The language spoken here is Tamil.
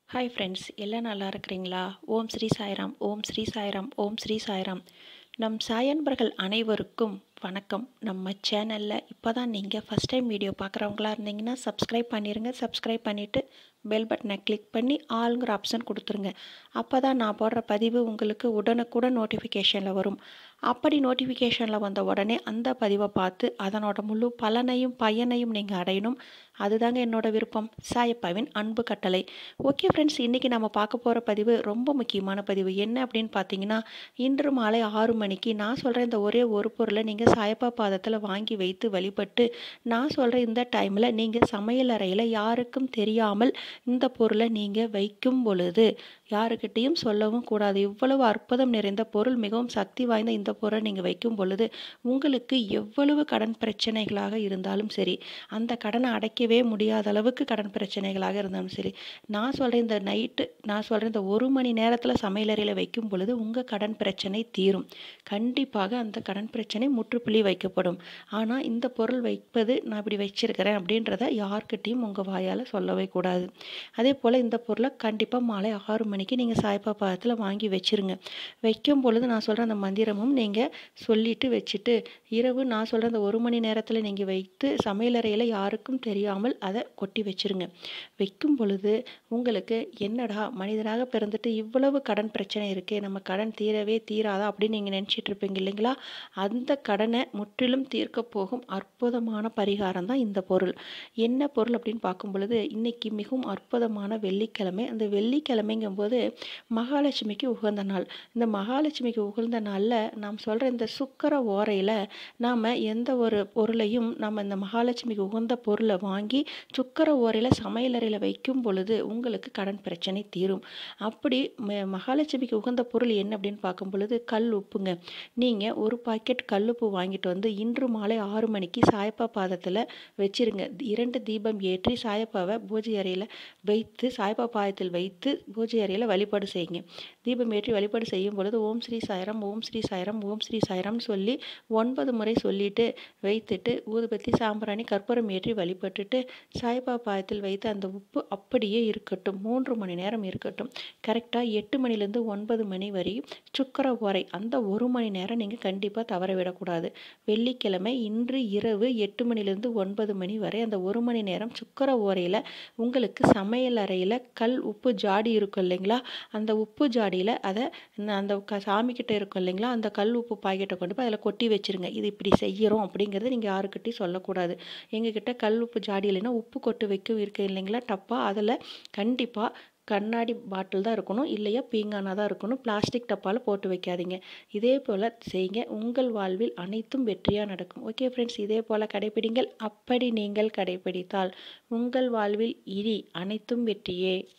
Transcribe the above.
ஹாய் ஃப்ரெண்ட்ஸ் எல்லாம் நல்லா இருக்கிறீங்களா ஓம் ஸ்ரீ சாய்ராம் ஓம் ஸ்ரீ சாய்ராம் ஓம் ஸ்ரீ சாய்ராம் நம் சாயன்பர்கள் அனைவருக்கும் வணக்கம் நம்ம சேனலில் இப்போ தான் நீங்கள் ஃபஸ்ட் டைம் வீடியோ பார்க்குறவங்களா இருந்தீங்கன்னா சப்ஸ்கிரைப் பண்ணிடுங்க சப்ஸ்கிரைப் பண்ணிவிட்டு பெல் பட்டனை கிளிக் பண்ணி ஆளுங்கிற ஆப்ஷன் கொடுத்துருங்க அப்போ தான் நான் போடுற பதிவு உங்களுக்கு உடனுக்குடன் நோட்டிஃபிகேஷனில் வரும் அப்படி நோட்டிஃபிகேஷனில் வந்த உடனே அந்த பதிவை பார்த்து அதனோட முழு பலனையும் பயனையும் நீங்கள் அடையணும் அதுதாங்க என்னோட விருப்பம் சாயப்பாவின் அன்பு கட்டளை ஓகே ஃப்ரெண்ட்ஸ் இன்றைக்கி நம்ம பார்க்க போகிற பதிவு ரொம்ப முக்கியமான பதிவு என்ன அப்படின்னு பார்த்தீங்கன்னா இன்று மாலை ஆறு மணிக்கு நான் சொல்கிற இந்த ஒரே ஒரு பொருளை நீங்கள் சாயப்பா பாதத்தில் வாங்கி வைத்து வழிபட்டு நான் சொல்கிற இந்த டைமில் நீங்கள் சமையல் அறையில் யாருக்கும் தெரியாமல் இந்த பொருளை நீங்கள் வைக்கும் பொழுது யாருக்கிட்டேயும் சொல்லவும் கூடாது இவ்வளவு அற்புதம் நிறைந்த பொருள் மிகவும் சக்தி வாய்ந்த இந்த பொருளை நீங்கள் வைக்கும் பொழுது உங்களுக்கு எவ்வளவு கடன் பிரச்சனைகளாக இருந்தாலும் சரி அந்த கடனை அடைக்கவே முடியாத அளவுக்கு கடன் பிரச்சனைகளாக இருந்தாலும் சரி நான் சொல்கிறேன் இந்த நைட்டு நான் சொல்கிறேன் இந்த ஒரு மணி நேரத்தில் சமையலறையில் வைக்கும் பொழுது உங்கள் கடன் பிரச்சனை தீரும் கண்டிப்பாக அந்த கடன் பிரச்சனை முற்றுப்புள்ளி வைக்கப்படும் ஆனால் இந்த பொருள் வைப்பது நான் இப்படி வச்சிருக்கிறேன் அப்படின்றத யார்கிட்டையும் உங்கள் வாயால் சொல்லவே கூடாது அதே போல் இந்த பொருளை கண்டிப்பாக மாலை ஆறு மணிக்கு நீங்கள் சாய்பா பாதத்தில் வாங்கி வச்சிருங்க வைக்கும் பொழுது நான் சொல்கிற அந்த மந்திரமும் நீங்கள் சொல்லிட்டு வச்சுட்டு இரவு நான் சொல்கிற அந்த ஒரு மணி நேரத்தில் நீங்கள் வைத்து சமையலறையில் யாருக்கும் தெரியாமல் அதை கொட்டி வச்சிருங்க வைக்கும் பொழுது உங்களுக்கு என்னடா மனிதனாக பிறந்துட்டு இவ்வளவு கடன் பிரச்சனை இருக்கே நம்ம கடன் தீரவே தீராதா அப்படின்னு நீங்கள் நினச்சிட்டு இருப்பீங்க இல்லைங்களா அந்த கடனை முற்றிலும் தீர்க்க போகும் அற்புதமான பரிகாரம் தான் இந்த பொருள் என்ன பொருள் அப்படின்னு பார்க்கும் பொழுது இன்னைக்கு மிகவும் அற்புதமான வெள்ளிக்கிழமை அந்த வெள்ளிக்கிழமைங்கும்போது மகாலட்சுமிக்கு உகந்த நாள் இந்த மகாலட்சுமிக்கு உகந்த நாளில் நாம் சொல்கிற இந்த சுக்கர ஓரையில் நாம் எந்த ஒரு பொருளையும் நம்ம இந்த மகாலட்சுமிக்கு உகந்த பொருளை வாங்கி சுக்கர ஓரையில் சமையலறையில் வைக்கும் பொழுது உங்களுக்கு கடன் பிரச்சனை தீரும் அப்படி மகாலட்சுமிக்கு உகந்த பொருள் என்ன அப்படின்னு பார்க்கும் பொழுது கல் உப்புங்க நீங்கள் ஒரு பாக்கெட் கல்லுப்பு வாங்கிட்டு வந்து இன்று மாலை ஆறு மணிக்கு சாயப்பா பாதத்தில் வச்சிருங்க இரண்டு தீபம் ஏற்றி சாயப்பாவை பூஜை அறையில் வைத்து சாயப்பா பாதத்தில் வைத்து பூஜை அறையில் வழிபாடு செய்யுங்க தீபம் ஏற்றி வழிபாடு செய்யும் பொழுது ஓம் ஸ்ரீ சாய்ராம் ஓம் ஸ்ரீ சாய்ராம் ஓம் ஸ்ரீ சாய்ராம்னு சொல்லி ஒன்பது முறை சொல்லிட்டு வைத்துட்டு ஊதுபத்தி சாம்பிராணி கற்பூரம் ஏற்றி வழிபட்டுட்டு சாய்பா பாதத்தில் வைத்து அந்த உப்பு அப்படியே இருக்கட்டும் மூன்று மணி நேரம் இருக்கட்டும் கரெக்டாக எட்டு மணிலேருந்து ஒன்பது மணி வரையும் சுக்கர ஓரை அந்த ஒரு மணி நேரம் நீங்கள் கண்டிப்பாக தவற விடக்கூடாது வெள்ளிக்கிழமை இன்று இரவு எட்டு மணிலேருந்து ஒன்பது மணி வரை அந்த ஒரு மணி நேரம் சுக்கர ஓரையில் உங்களுக்கு சமையல் அறையில் கல் உப்பு ஜாடி இருக்கும் இல்லைங்களா அந்த உப்பு ஜாடியில் அதை அந்த க சாமிக்கிட்ட இருக்கும் இல்லைங்களா அந்த கல் உப்பு பாக்கெட்டை கொண்டு போய் அதில் கொட்டி வச்சுருங்க இது இப்படி செய்கிறோம் அப்படிங்கிறத நீங்கள் யாருக்கிட்டையும் சொல்லக்கூடாது எங்ககிட்ட கல் உப்பு ஜாடி இல்லைன்னா உப்பு கொட்டு வைக்க இருக்கு இல்லைங்களா டப்பா அதில் கண்டிப்பாக கண்ணாடி பாட்டில் தான் இருக்கணும் இல்லையா பீங்கானாக தான் இருக்கணும் பிளாஸ்டிக் டப்பாவில் போட்டு வைக்காதீங்க இதே போல் செய்யுங்க உங்கள் வாழ்வில் அனைத்தும் வெற்றியாக நடக்கும் ஓகே ஃப்ரெண்ட்ஸ் இதே போல் கடைப்பிடிங்கள் அப்படி நீங்கள் கடைப்பிடித்தால் உங்கள் வாழ்வில் இனி அனைத்தும் வெற்றியே